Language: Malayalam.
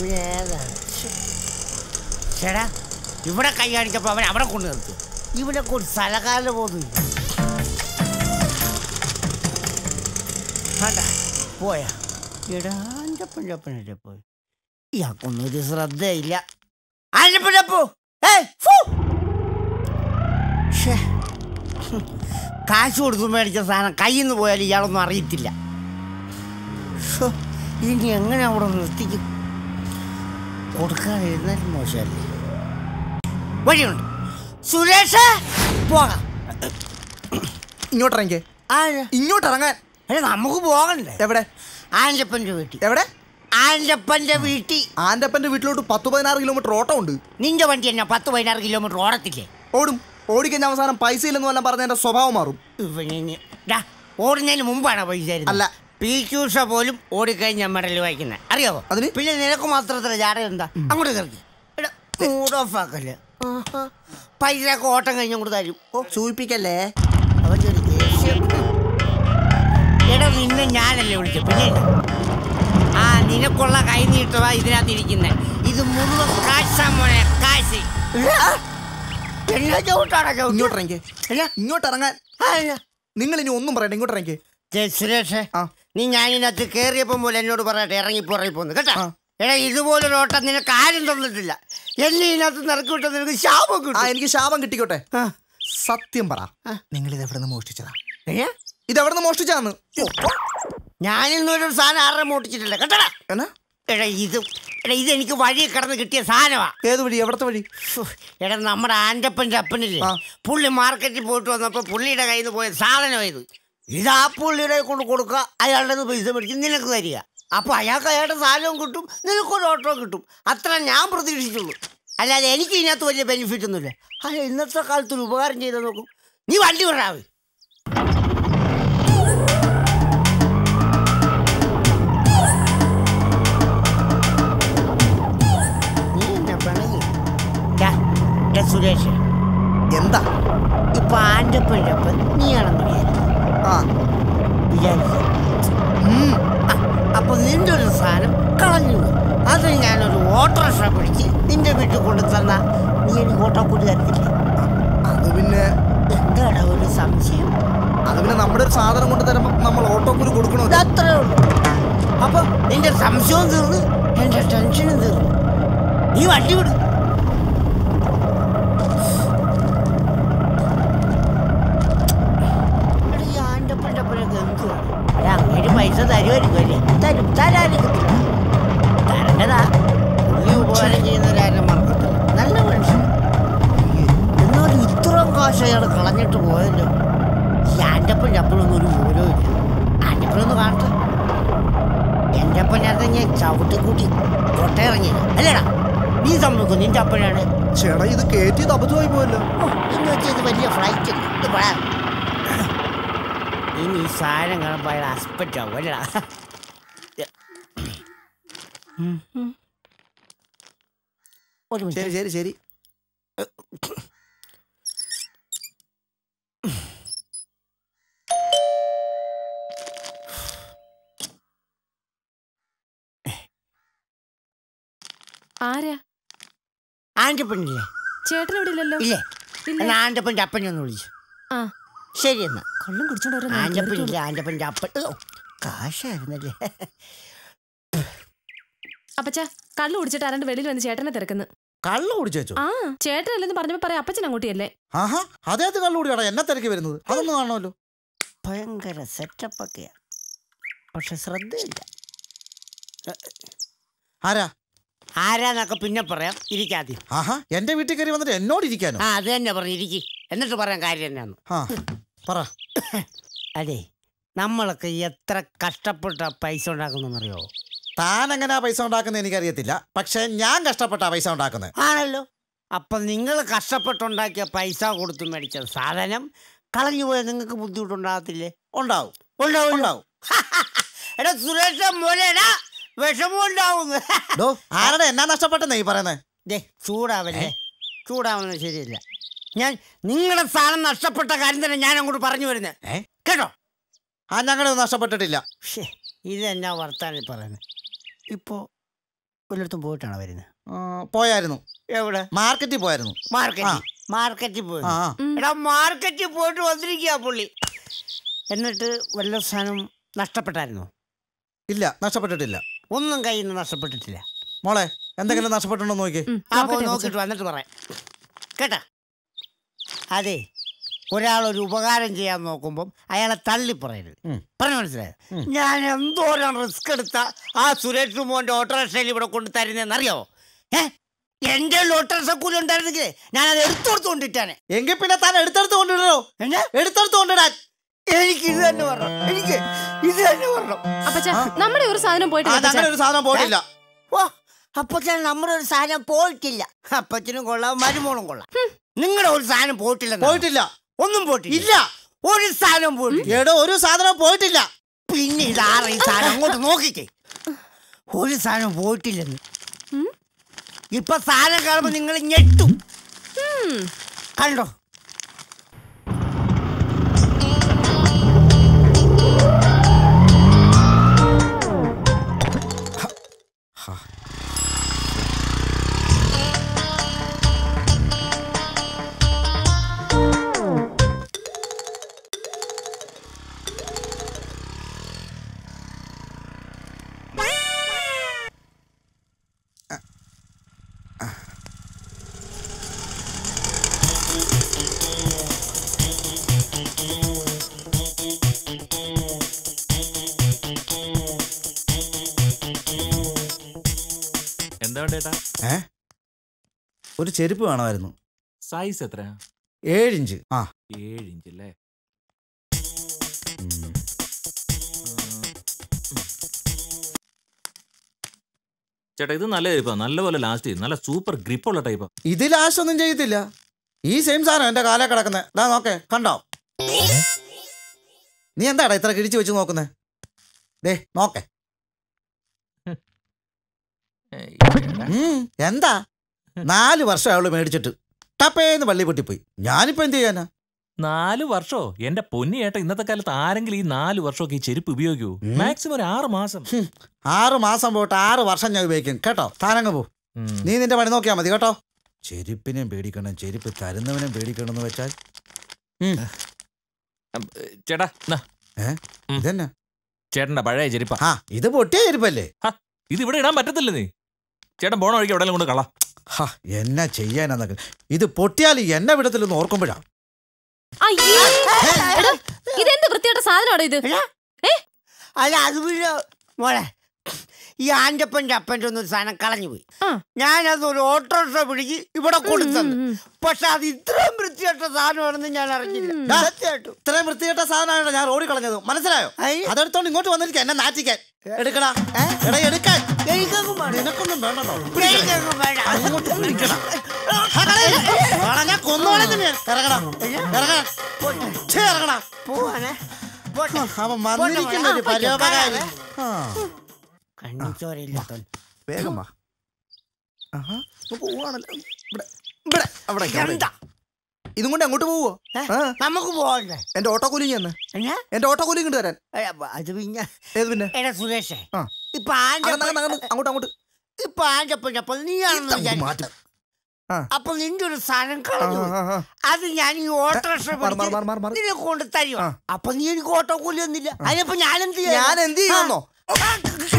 പിന്നെ ഏതാണ് ശ്ശെ. ചേടാ ഇവിടെ കൈ കാണിച്ചപ്പോൾ അവൻ അവിടെ കൊണ്ട് നിർത്തി ഇവിടെ ഒരു സ്ഥലകാല പോകുന്നില്ല കണ്ടാ പോയാ എടാ അഞ്ചപ്പഞ്ചപ്പനല്ലേ പോയി ഇയാൾക്കൊന്നും ഒരു ശ്രദ്ധയില്ല അഞ്ചപ്പനപ്പോ ഏയ് ഫു! ശ്ശേ. ഹും. കാശ് കൊടുത്ത് മേടിച്ച സാധനം കയ്യിൽ നിന്ന് പോയാൽ ഇയാളൊന്നും അറിയത്തില്ല ശ്ശോ, ഇനി എങ്ങനെ അവിടെ നിർത്തിക്കും കൊടുക്കാതിരുന്നാലും മോശമല്ലേ വഴിയുണ്ട് സുരേഷ് പോകാം ഇങ്ങോട്ട് ഇറങ്ങിക്കേ ആരാ ഇങ്ങോട്ട് ഇറങ്ങാൻ അല്ല നമുക്ക് പോകണ്ടേ എവിടെ ആൻ്റപ്പൻ്റെ വീട്ടിൽ എവിടെ ആൻ്റപ്പൻ്റെ വീട്ടിൽ ആൻ്റപ്പൻ്റെ വീട്ടിലോട്ട് പത്ത് പതിനാറ് കിലോമീറ്റർ ഓട്ടം ഉണ്ട് നിന്റെ വണ്ടി എന്നാ പത്ത് പതിനാറ് കിലോമീറ്റർ ഓടത്തില്ലേ ഓടും ഓടിക്കഴിഞ്ഞ അവസാനം പൈസ ഇല്ലെന്ന് വല്ലതും പറഞ്ഞ എന്റെ സ്വഭാവം മാറും ഇവനിനി ഡാ ഓടുന്നതിന് മുമ്പാണ് പൈസ തരുന്നത്. അല്ല. പി ക്യൂഷ പോലും ഓടിക്കഴിഞ്ഞ മെഡൽ വായിക്കുന്നത് അറിയാവോ അതിന്? പിന്നെ നിനക്ക് മാത്രത്തില്ല ജാട എന്താ അങ്ങോട്ട് കയറി എടാ മൂഡ് ഓഫ് ആക്കല്ലേ ആഹാ. പൈസ ഒക്കെ ഓട്ടം കഴിഞ്ഞും കൂടെ തരും ഓ സൂചിപ്പിക്കല്ലേ അവൻ്റെ ഒരു ദേഷ്യം എടാ നിന്നെ ഞാനല്ലേ വിളിച്ചത് പിന്നെ ആ നിനക്കുള്ള കൈ നീട്ടവാ ഇതിനകത്ത് ഇരിക്കുന്നത് ഇത് മുഴുവൻ കാശാ മോനെ കാശ് എന്നാ ചവിട്ടാടാ ചവിട്ട്? ഇങ്ങോട്ട് ഇറങ്ങിക്കേ എന്നാ? ഇങ്ങോട്ട് ഇറങ്ങാൻ ആരാ? നിങ്ങൾ ഇനി ഒന്നും പറയണ്ട ഇങ്ങോട്ട് ഇറങ്ങിക്കേ ദേ സുരേഷേ ആ. നീ ഞാനിനകത്ത് കേറിയപ്പം പോലെ എന്നോട് പറയട്ടെ ഇറങ്ങി പുറകെ പോന്ന് കേട്ടാ ആ. എടാ ഇതുപോലൊരു ഓട്ടം നിനക്ക് ആരും തന്നിട്ടില്ല എന്നെ ഇതിനകത്ത് നിറക്കി വിട്ട നിനക്ക് ശാപം ആ കിട്ടും എനിക്ക് ശാപം കിട്ടിക്കോട്ടെ ആ. സത്യം പറ ആ. നിങ്ങൾ ഇത് എവിടെ നിന്ന് മോഷ്ടിച്ചതാ ഏ? ഇത് എവിടെ നിന്ന് മോഷ്ടിച്ചാന്ന് ഞാനിന്നൊരു സാധനം ആരുടെ മോട്ടിച്ചിട്ടില്ല കേട്ടടാ എന്നാ എടാ ഇത് എടാ ഇത് എനിക്ക് വഴി കിടന്ന് കിട്ടിയ സാധനമാ ഏത് വഴി എവിടത്തെ വഴി ഫു, എടാ നമ്മുടെ ആൻ്റപ്പൻ്റെ അപ്പനില്ലേ ആ. പുള്ളി മാർക്കറ്റിൽ പോയിട്ട് വന്നപ്പോൾ പുള്ളിയുടെ കയ്യിൽ നിന്ന് പോയ സാധനം ഇത് ഇത് ആ പുള്ളിയുടെ കൊണ്ട് കൊടുക്കുക അയാളുടെ കയ്യിന്ന് പൈസ മേടിച്ച് നിനക്ക് തരിക അപ്പോൾ അയാൾക്ക് അയാളുടെ സാധനവും കിട്ടും നിനക്കൊരു ഓട്ടോ കിട്ടും അത്ര ഞാൻ പ്രതീക്ഷിച്ചുള്ളൂ അല്ലാതെ എനിക്ക് ഇതിനകത്ത് വലിയ ബെനിഫിറ്റ് ഒന്നുമില്ല അല്ല ഇന്നത്തെ കാലത്ത് ഒരു ഉപകാരം ചെയ്ത് നോക്കും നീ വണ്ടി വിടാവേ നീ എന്നെ പിണങ്ങി ഡാ, ഡാ സുരേഷ് എന്താ ഇപ്പൊ ആൻ്റപ്പൻ്റെ അപ്പൻ നീയാണെന്ന് വിചാരിക്കും ആ വിചാരിക്കും അപ്പൊ നിന്റെ ഒരു സാധനം കളഞ്ഞു പോയി. അത് ഞാനൊരു ഓട്ടോറിക്ഷ പിടിച്ച് നിന്റെ വീട്ടിൽ കൊണ്ടു തന്ന നീ എനിക്ക് ഓട്ടോ കൂടി തരത്തില്ലേ അത് പിന്നെ എന്താണ് ഒരു സംശയം അത് പിന്നെ നമ്മുടെ ഒരു സാധനം കൊണ്ട് തരുമ്പോ നമ്മൾ ഓട്ടോക്കൂലി കൊടുക്കണോ ഇത് അത്രേ ഉള്ളൂ അപ്പൊ നിന്റെ സംശയവും തീർന്നു എന്റെ ടെൻഷനും തീർന്നു നീ വണ്ടി വിടും അങ്ങേര് പൈസ തരുമായിരിക്കും അല്ലേ തരും തരാതിരിക്കത്തില്ല തരണ്ടതാ പുള്ളി ഉപകാരം ചെയ്യുന്നവരാരും മറക്കത്തില്ല നല്ല മനുഷ്യൻ എന്നാലും ഇത്രയും കാശ് അയാൾ കളഞ്ഞിട്ട് പോയല്ലോ ഈ ആൻ്റപ്പൻ ചപ്പലൊന്നും ഒരു വിവരവും ഇല്ല ആൻ്റപ്പനൊന്ന് കാണട്ടെ എൻ്റെ അപ്പനകത്ത് ഞാൻ ചവിട്ടിക്കൂട്ടി കൊട്ടയിറങ്ങിയില്ല അല്ലേടാ നീ സമ്മതിക്കും നിന്റെ അപ്പനാണ് ചേട്ടാ ഇത് കയറ്റിയത് അബദ്ധമായി പോയല്ലോ ഓ, എന്ന് വെച്ചാൽ ഇത് വലിയ ഫ്ലൈറ്റ് അല്ലേ ഇത് പോടാ. ഇനി ഈ സാധനം കാണുമ്പോൾ അയാൾ അസ്പെക്റ്റ് ആവും അല്ലടാ ഉം, ഉം. ഒരു ശരി മിനിറ്റ് ശരി ശരി ആരാ ആൻ്റപ്പനില്ലേ ചേട്ടൻ ഇവിടെ ഇല്ലല്ലോ ഇല്ലേ ഇല്ല. എന്നാ ആൻ്റപ്പൻ്റെ അപ്പനെ ഒന്ന് വിളിച്ചു ആ ശരി എന്നാ കള്ളം കുടിച്ചോണ്ട് വരാൻ നോക്കി. ആൻ്റപ്പനില്ല ആൻ്റപ്പൻ്റെ അപ്പൻ ഓ, കാശായിരുന്നല്ലേ അപ്പച്ച കള്ളു കുടിച്ചിട്ട് ആരാണ്ട് വെളിയിൽ വന്ന് ചേട്ടനെ തിരക്കുന്നു കള്ളു കുടിച്ചേച്ചു ആ ചേട്ടനല്ലെന്ന് പറഞ്ഞപ്പോ പറയാം അപ്പച്ചൻ അങ്ങോട്ടിയല്ലേ ആഹാ അതേത് കള്ളു കുടിയാടാ എന്നെ തിരക്കി വരുന്നത് അതൊന്നും കാണുമല്ലോ ഭയങ്കര സെറ്റപ്പൊക്കെയാ പക്ഷെ ശ്രദ്ധയില്ല ആരാ ആരാന്നൊക്കെ പിന്നെ പറയാം ഇരിക്കാതെ ആഹാ എന്റെ വീട്ടിൽ കയറി വന്നിട്ട് എന്നോട് ഇരിക്കാനോ ആ അത് തന്നെ പറഞ്ഞു ഇരിക്കി എന്നിട്ട് പറയാൻ കാര്യം എന്നാന്ന് ആ പറ അതെ നമ്മളൊക്കെ എത്ര കഷ്ടപ്പെട്ട പൈസ ഉണ്ടാക്കുന്നറിയോ താൻ എങ്ങനെയാ പൈസ ഉണ്ടാക്കുന്നത് എനിക്കറിയത്തില്ല പക്ഷെ ഞാൻ കഷ്ടപ്പെട്ടാ പൈസ ഉണ്ടാക്കുന്നത് ആണല്ലോ അപ്പം നിങ്ങൾ കഷ്ടപ്പെട്ടുണ്ടാക്കിയ പൈസ കൊടുത്ത് മേടിച്ച സാധനം കളഞ്ഞു പോയാൽ നിങ്ങൾക്ക് ബുദ്ധിമുട്ടുണ്ടാകത്തില്ലേ ഉണ്ടാവും ഉണ്ടാവും ഉണ്ടാവും എടാ സുരേഷ മോനെടാ വിഷമം ഉണ്ടാവും ഡോ ആരുടെ എന്നാ നഷ്ടപ്പെട്ടെന്നേ ഈ പറയുന്നത് ദേ ചൂടാവല്ലേ ചൂടാവുന്നത് ശരിയല്ല ഞാൻ നിങ്ങളുടെ സാധനം നഷ്ടപ്പെട്ട കാര്യം തന്നെ ഞാൻ അങ്ങോട്ട് പറഞ്ഞു വരുന്നത് ഏ? കേട്ടോ ആ ഞങ്ങളൊന്നും നഷ്ടപ്പെട്ടിട്ടില്ല ഷേ ഇതെന്നാ വർത്താനം പറയുന്നത് ഇപ്പോൾ വല്ലയിടത്തും പോയിട്ടാണോ വരുന്നത് ആ, പോയായിരുന്നു എവിടെ മാർക്കറ്റിൽ പോയായിരുന്നു മാർക്കറ്റിൽ മാർക്കറ്റിൽ പോയി ആ ആ. എടാ മാർക്കറ്റിൽ പോയിട്ട് വന്നിരിക്കുക പുള്ളി എന്നിട്ട് വല്ല സാധനം നഷ്ടപ്പെട്ടായിരുന്നോ ഇല്ല നഷ്ടപ്പെട്ടിട്ടില്ല ഒന്നും കയ്യിൽ നിന്ന് നഷ്ടപ്പെട്ടിട്ടില്ല മോളെ എന്തെങ്കിലും നഷ്ടപ്പെട്ടുണ്ടോ നോക്കി ഉം, ആ പോയി നോക്കട്ടെ, നോക്കിയിട്ട് വന്നിട്ട് പറയാം കേട്ടാ അതെ ഒരാളൊരു ഉപകാരം ചെയ്യാൻ നോക്കുമ്പം അയാളെ തള്ളി പറയരുത് ഉം. പറഞ്ഞു മനസ്സിലായോ ഞാൻ എന്തോരം റിസ്ക് എടുത്ത ആ സുരേഷ് മോന്റെ ഓട്ടോറിക്ഷയിൽ ഇവിടെ കൊണ്ട് തരുന്നതെന്നറിയാവോ ഏ എന്റെ ഓട്ടോറിക്ഷ കൂലി ഉണ്ടായിരുന്നെങ്കിൽ ഞാൻ അത് എടുത്തു കൊടുത്തുകൊണ്ടിട്ടാണ് എങ്കിൽ പിന്നെ താൻ എടുത്തെടുത്ത് കൊണ്ടിടോ എന്നാ എടുത്തെടുത്ത് കൊണ്ടിടാൻ എനിക്ക് ഇത് തന്നെ പറഞ്ഞു എനിക്ക് ഇത് തന്നെ പറഞ്ഞു അപ്പച്ച നമ്മുടെ ഒരു സാധനം പോയിട്ടില്ല അത് അങ്ങനെ അപ്പച്ചാ. ഒരു സാധനം പോയിട്ടില്ല ഓ അപ്പച്ചൻ നമ്മുടെ ഒരു സാധനം പോയിട്ടില്ല അപ്പച്ചനും കൊള്ളാം മരുമോളും കൊള്ളാം നിങ്ങളുടെ ഒരു സാധനം പോയിട്ടില്ല പോയിട്ടില്ല ഒന്നും പോയിട്ടില്ല ഇല്ല ഒരു സാധനം പോയിട്ടില്ല എടോ ഒരു സാധനം പോയിട്ടില്ല പിന്നെ ഇതാറ് ഈ സാധനം അങ്ങോട്ട് നോക്കിക്കേ ഒരു സാധനം പോയിട്ടില്ലെന്ന് ഉം. ഇപ്പൊ സാധനം കാണുമ്പോ നിങ്ങൾ ഞെട്ടും ഉം. കണ്ടോ എന്താ വേണ്ടേട്ടാ ഏ ഒരു ചെരുപ്പ് വേണമായിരുന്നു സൈസ് എത്രയാ ഏഴിഞ്ച് ആ ഏഴ് ഇഞ്ച് അല്ലേ ഉം. ചേട്ടാ ഇത് നല്ല ടൈപ്പാ നല്ലപോലെ ലാസ്റ്റ് ചെയ്യും നല്ല സൂപ്പർ ഗ്രിപ്പുള്ള ടൈപ്പാ ഇത് ലാസ്റ്റ് ഒന്നും ചെയ്യത്തില്ല ഈ സെയിം സാധനം എന്റെ കാലേ കിടക്കുന്നത് ദാ നോക്കേ കണ്ടോ നീ എന്താടാ ഇത്ര കിഴിച്ചു വെച്ച് നോക്കുന്നേ ദേ നോക്കേ ഉം, എന്താ നാല് വർഷം അവള് മേടിച്ചിട്ട് ടപ്പേന്ന് പള്ളി പൊട്ടിപ്പോയി ഞാനിപ്പോ എന്ത് ചെയ്യാനാ നാല് വർഷോ എന്റെ പൊന്നി ഏട്ടാ ഇന്നത്തെ കാലത്ത് ആരെങ്കിലും ഈ നാല് വർഷമൊക്കെ ഈ ചെരുപ്പ് ഉപയോഗിക്കൂ ഉം. മാക്സിമം ഒരു ആറ് മാസം ഹും, ആറ് മാസം പോയിട്ട് ആറ് വർഷം ഞാൻ ഉപയോഗിക്കും കേട്ടോ താനങ്ങ് പോ ഉം. നീ നിന്റെ പണി നോക്കിയാ മതി കേട്ടോ ചെരുപ്പിനെയും പേടിക്കണം ചെരുപ്പ് തരുന്നവനെയും പേടിക്കണം എന്ന് വെച്ചാൽ ഉം, ഉം, ചേട്ടാ എന്നാ, ഇതന്നെ ചേട്ടന്റെ പഴയ ചെരുപ്പാ ആ ഇത് പൊട്ടിയ ചെരുപ്പല്ലേ ഇത് ഇവിടെ ഇടാൻ പറ്റത്തില്ല നീ ചേട്ടൻ പോണ വഴിക്ക് എവിടെയെങ്കിലും കൊണ്ട് കള ഹാ എന്നാ ചെയ്യാനെന്നൊക്കെ ഇത് പൊട്ടിയാൽ എന്നെ വിടത്തില്ലെന്ന് ഓർക്കുമ്പോഴാ അയ്യേ. എടാ, ഇതെന്ത് വൃത്തിയായിട്ട സാധനമാണോ ഇത് അല്ല അത് പിന്നെ മോളെ ഈ ആൻ്റപ്പൻ്റെ അപ്പൻ്റെ ഒന്നും സാധനം കളഞ്ഞു പോയി ആ. ഞാനത് ഒരു ഓട്ടോറിക്ഷ പിടിച്ച് ഇവിടെ കൊടുത്തത് ഉം, ഉം. പക്ഷെ അത് ഇത്രയും വൃത്തിയായിട്ട സാധനമാണെന്ന് ഞാൻ അറിഞ്ഞില്ല ഉം. സത്യമായിട്ടും ഇത്രയും വൃത്തികെട്ട സാധനമാണ് ഞാൻ റോഡിൽ കളഞ്ഞത് മനസ്സിലായോ അയ്യ. അതെടുത്തോണ്ട് ഇങ്ങോട്ട് വന്നിരിക്കുക എന്നെ നാറ്റിക്കാൻ എടുക്കടാ എടാ എടുക്കാൻ എനിക്കങ്ങ് വേണ്ട. നിനക്കൊന്നും വേണ്ടോ എനിക്കങ്ങ് വേണ്ട. അങ്ങോട്ട് പിടിക്കടാ. ആ, കളയ്. ആളെ ഞാൻ കൊന്നോളെ നിന്നെ. ഇറങ്ങടാ ഇറങ്ങാ ഛേ, ഇറങ്ങടാ പോവാണേ പോട്ടെ. അവൻ വന്നിരിക്കുന്ന ഒരു പോട്ടെ, പരോപകാരി കാണാവേ. ആ, കണ്ണിച്ചോരയില്ലാത്തവൻ. വേഗം വാ ആഹാ, ഇപ്പൊ പോവാണല്ലോ ഇവിടെ ഇവിടെ അവിടെ എന്താ ഇതും കൊണ്ട് അങ്ങോട്ട് പോവോ ഏ? ആ, നമുക്ക് പോകണ്ടേ എന്റെ ഓട്ടോ കൂലിങ് തന്നെ എന്നാ എന്റെ ഓട്ടോ കൂലിങ് ഇങ്ങോട്ട് തരാൻ ഏ, അപ്പൊ അത് പിന്നെ ഏത് പിന്നെ എടാ സുരേഷേ ആ. ഇപ്പൊ അകന്ന് അകന്ന് ആൻ്റപ്പൻ അകന്ന് അങ്ങോട്ട് അങ്ങോട്ട് ഇപ്പൊ ആൻ്റപ്പൻ അപ്പോൾ നീയാണെന്ന് ഇതങ്ങ് വിചാരിക്കും മാറ്റും ആ. അപ്പൊ നിന്റെ ഒരു സാധനം ആ, കളഞ്ഞു ആ, ആ, ആ. അത് ഞാൻ ഈ ഓട്ടോറിക്ഷ മാറ്, മാറ്, മാറ്, മാറ്, മാറ്. നിന്നെ കൊണ്ട് തരുക ആ. അപ്പൊ നീ എനിക്ക് ഓട്ടോ കൂലി ഒന്നില്ല അതിനപ്പോ ഞാൻ എന്ത് ഞാൻ എന്ത് ചെയ്യുന്നോ ആ,